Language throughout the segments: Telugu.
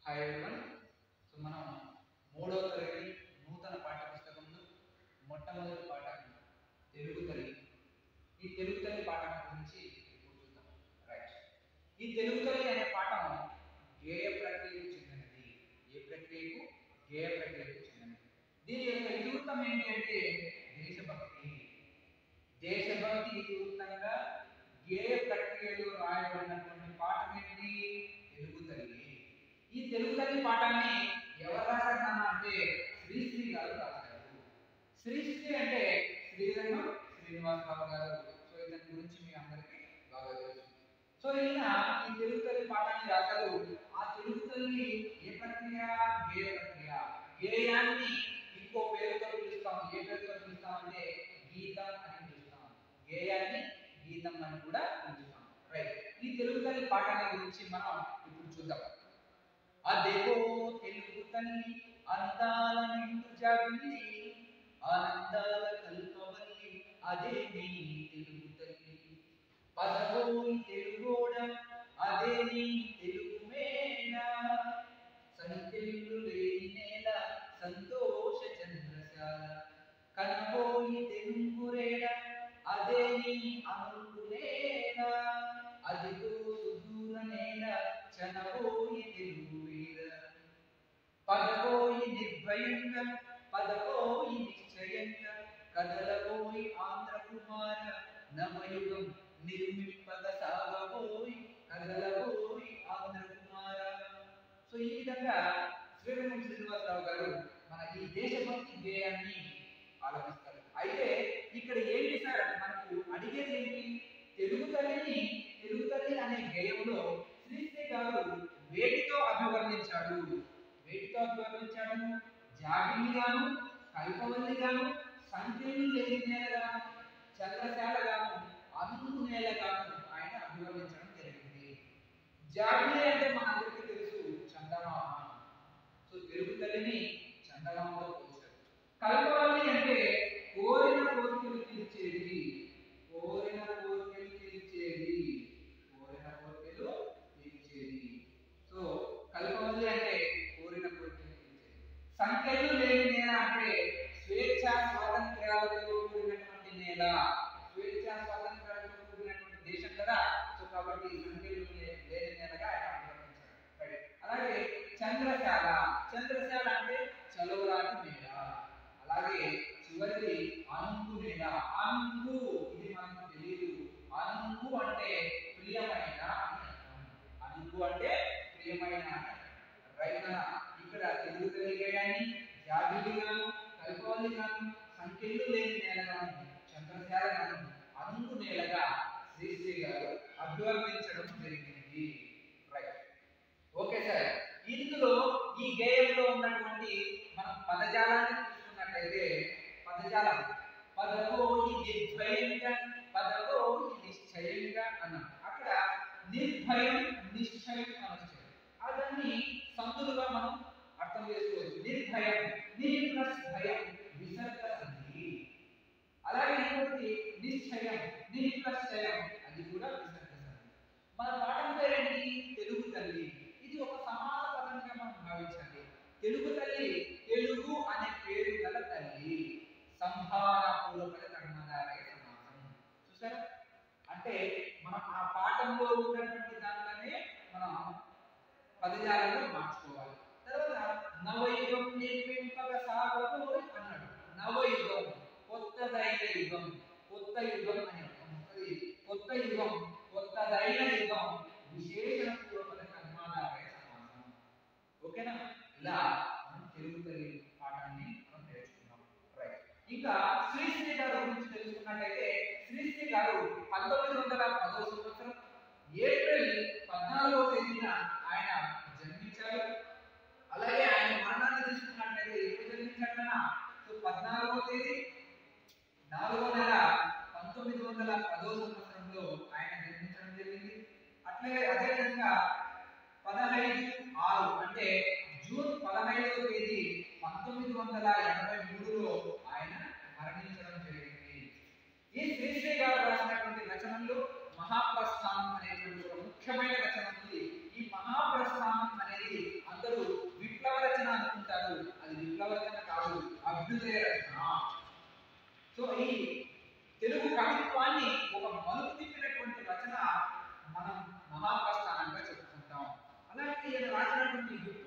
హాయ్ ఎవరివన్ సో మనం మూడవ తరగతి నూతన పాఠ్యపుస్తకంలో మొట్టమొదటి పాఠం తెలుగు తల్లి ఈ తెలుగు తల్లి పాఠం గురించి ఇప్పుడు చూద్దాం రైట్ ఈ తెలుగు తల్లి అనే పాఠం గేయ ప్రక్రియకు చెందినది ఏ ప్రక్రియకు గేయ ప్రక్రియకు చెందినది దీని యొక్క ఇతివృత్తం ఏంటి అంటే దేశభక్తి దేశభక్తి ఇతివృత్తంగా గేయ ప్రక్రియలో రాయబడినటువంటి పాఠం ఏంటి తెలుగు తల్లి ఈ తెలుగు తల్లి పాఠాన్ని ఎవరు రాశారు అంటే శ్రీశ్రీ గారు రాశారు శ్రీశ్రీ అంటే శ్రీరంగం శ్రీనివాసరావు గారు సో ఇతని గురించి మీ అందరికీ బాగా తెలుసు సో ఈయన ఈ తెలుగు తల్లి పాఠాన్ని రాశారు ఆ తెలుగు తల్లి ఏ ప్రక్రియ గేయ ప్రక్రియ గేయాన్ని ఇంకో పేరుతో పిలుస్తాం ఏ పేరుతో పిలుస్తాం అంటే గీతం అని పిలుస్తాం గేయాన్ని గీతం అని కూడా పిలుస్తాం రైట్ ఈ తెలుగు తల్లి పాఠాన్ని గురించి మనం ఇప్పుడు చూద్దాం అదేవో తెలుగు తల్లి అందాల నిండు జాబిలి ఆనందాల కల్పవల్లి అదే నీ తెలుగు తల్లి పదవోయి తెలుగోడ అదే నీ తెలుగు మేడ సంఖ్యలు లేని నేల సంతోష చంద్రశాల కనబోయి తెలుగురేడ అదే నీ అనుకునేల అదిగో సుదూర నేల చనబోయి తెలుగు వీర పదపోయి నిర్భయంగా పదపోయి నిశ్చయంగా కదలబోయి ఆంధ్ర కుమార నవయుగం నిర్మింపగ సాగబోయి కదలబోయి ఆంధ్ర కుమార సో ఈ విధంగా శ్రీరంగం శ్రీనివాసరావు గారు మన ఈ దేశభక్తి గేయాన్ని ఆలపిస్తారు అయితే ఇక్కడ ఏంటి సార్ మనకు అడిగేది ఏంటి తెలుగు తల్లిని తెలుగు తల్లి అనే గేయంలో శ్రీశ్రీ గారు వేటితో అభివర్ణించాడు వేటితో అభివర్ణించాడు జాబిలి గాను కల్పవల్లి గాను సంఖ్యలు లేని నేల గాను చంద్రశాల గాను అను నేల గాను ఆయన అభివర్ణించడం జరిగింది జాబిలి అంటే మనందరికీ తెలుసు చందమామ సో తెలుగు తల్లిని చందమామతో పోల్చారు కల్పవల్లి అంటే కోరిన కోరికలు తీర్చేది కోరిన కోరికలు తీర్చేది కోరిన కోరికలు తీర్చేది సో కల్పవల్లి అంటే కోరిన కోరికలు తీర్చేది సంఖ్యలు లేని నేల అంటే స్వేచ్ఛ స్వాతంత్ర్యాలతో కూడినటువంటి నేల స్వేచ్ఛ స్వాతంత్ర్యాలతో కూడినటువంటి దేశం కదా సో కాబట్టి సంఖ్యలు లే- లేని నేలగా ఆయన అభివర్ణించారు Right. అలాగే చంద్రశాల చంద్రశాల అంటే చలవరాని నేల అలాగే చివరిది అంకు నేల అంకు ఇది మనకు తెలియదు అంకు అంటే ప్రియమైన అని అర్థం. అంకు అంటే ప్రియమైన అని అర్థం. రైట్ కదా ఇక్కడ తెలుగు తెలియగాని జాబిలి గాను కల్పవల్లి గాను సంఖ్యలు లేని నేల గాను చంద్రశాల గాను అంకు నేలగా శ్రీశ్రీ గారు అభివర్ణించడం జరిగింది రైట్ ఓకే సార్ ఇందులో ఈ గేయంలో ఉన్నటువంటి మనం పదజాలాన్ని చూసుకున్నట్లయితే పదజాలం పదకోయి నిర్భయంగా పదకోయి నిశ్చయంగా అన్నాం అక్కడ నిర్భయం నిశ్చయం అని వచ్చాయి అదాన్ని సందులుగా మనం అర్థం చేసుకోవచ్చు నిర్భయం నిర్ ప్లస్ భయం విసర్గ సంధి అలాగే ఇంకొకటి నిశ్చయం నిర్ ప్లస్ చయం అది కూడా విసర్గ సంధి మన పాఠం పేరేంటి తెలుగు తల్లి ఇది ఒక సమాన పదంగా మనం భావించాలి తెలుగు తల్లి తెలుగు అనే పేరు గల తల్లి సంభావన పూర్వక కర్మధారయ సమాసం చూసారా అంటే మనం ఆ పాఠంలో ఉన్నటువంటి దాంట్లోనే మనం పదజాలంలో మార్చుకోవాలి తర్వాత నవయుగం నిర్మింపక సాగబోయి అన్నాడు నవయుగం కొత్తదైన యుగం కొత్త యుగం అని అర్థం. అది కొత్త యుగం కొత్తదైన యుగం విశేషణ పూర్వక కర్మాధారయ సమాసం ఓకేనా ఇలా మనం తెలుగు తల్లి పాఠాన్ని మనం నేర్చుకున్నాం రైట్ ఇంకా శ్రీశ్రీ గారి గురించి తెలుసుకున్నట్లయితే శ్రీశ్రీ గారు పంతొమ్మిది వందల పదో సంవత్సరం ఏప్రిల్ పద్నాలుగవ తేదీన ఆయన జన్మించారు అలాగే ఆయన మరణాన్ని తీసుకున్నట్లయితే ఎప్పుడు జన్మించాడన సో పద్నాలుగవ తేదీ నాలుగో నెల పంతొమ్మిది వందల పదో సంవత్సరంలో ఆయన జన్మించడం జరిగింది అట్లే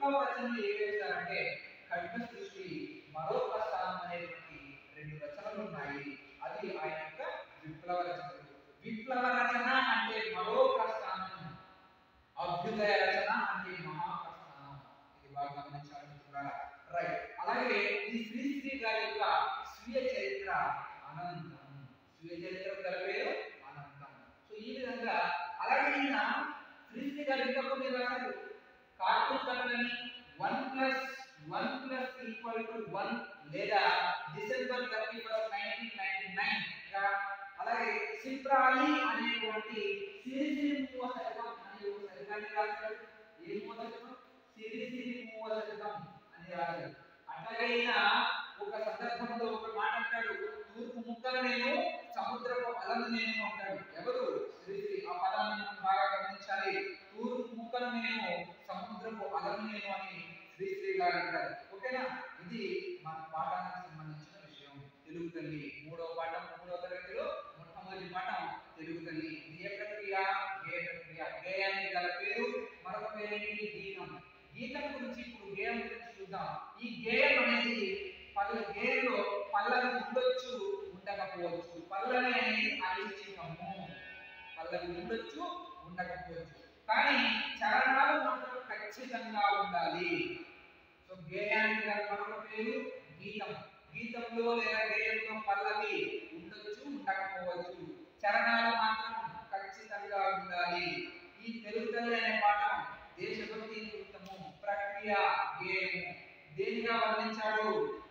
విప్లవ రచనలు ఏవి వేశారంటే ఖడ్గ సృష్టి మరో ప్రస్థానం అనేటువంటి రెండు రచనలు ఉన్నాయి అది ఆయన యొక్క విప్లవ రచనలు విప్లవ రచన అంటే మరో ప్రస్థానం అభ్యుదయ రచన అంటే మహాప్రస్థానం ఇది బాగా గమనించాలి మిత్రులారా రైట్ అలాగే ఈ శ్రీశ్రీ గారి యొక్క స్వీయ చరిత్ర అనంతం స్వీయ చరిత్ర గల పేరు అనంతం సో ఈ విధంగా అలాగే ఈయన శ్రీశ్రీ గారి ఇంకా కొన్ని రాశారు కార్టూన్ కథలని one plus one plus equal to one లేదా December thirty first nineteen ninety nine అలాగే సిప్రాలి అనేటువంటి సిరిసిరి మూవ శతకం అనే ఒక శతకాన్ని రాశాడు ఏ మూవ శతకం సిరిసిరి మూవ శతకం అని రాశాడు అట్లాగే ఈయన ఒక సందర్భంలో ఒక మాట అంటాడు తూర్పు ముక్కలు నేను సముద్రపు అలను నేను అంటాడు ఎవరు శ్రీశ్రీ ఆ పదాన్ని మనం బాగా గమనించాలి తూర్పు ముక్కలు నేను సముద్రపు అలను నేను అని శ్రీశ్రీ గారు అంటారు ఓకేనా ఇది మన పాఠానికి సంబంధించిన విషయం తెలుగు తల్లి మూడో పాఠం మూడో తరగతిలో మొట్టమొదటి పాఠం తెలుగు తల్లి ఇది ఏ ప్రక్రియ గేయ ప్రక్రియ గేయానికి గల పేరు మరొక పేరేంటి గీతం గీతం గురించి ఇప్పుడు గేయం గురించి చూద్దాం ఈ గేయం అనేది పల్ల గేయంలో పల్లవి ఉండొచ్చు ఉండకపోవచ్చు పల్లవి అనేది ఐచ్ఛికము పల్లవి ఉండొచ్చు ఉండకపోవచ్చు కానీ చరణాలు మాత్రం ఖచ్చితంగా ఉండాలి సో గేయానికి గల మరొక పేరు గీతం గీతంలో లేదా గేయంలో పల్లవి ఉండొచ్చు ఉండకపోవచ్చు చరణాలు మాత్రం ఖచ్చితంగా ఉండాలి ఈ తెలుగు తల్లి అనే పాఠం దేశభక్తి నృత్యము ప్రక్రియ గేయము దేనిగా వర్ణించాడు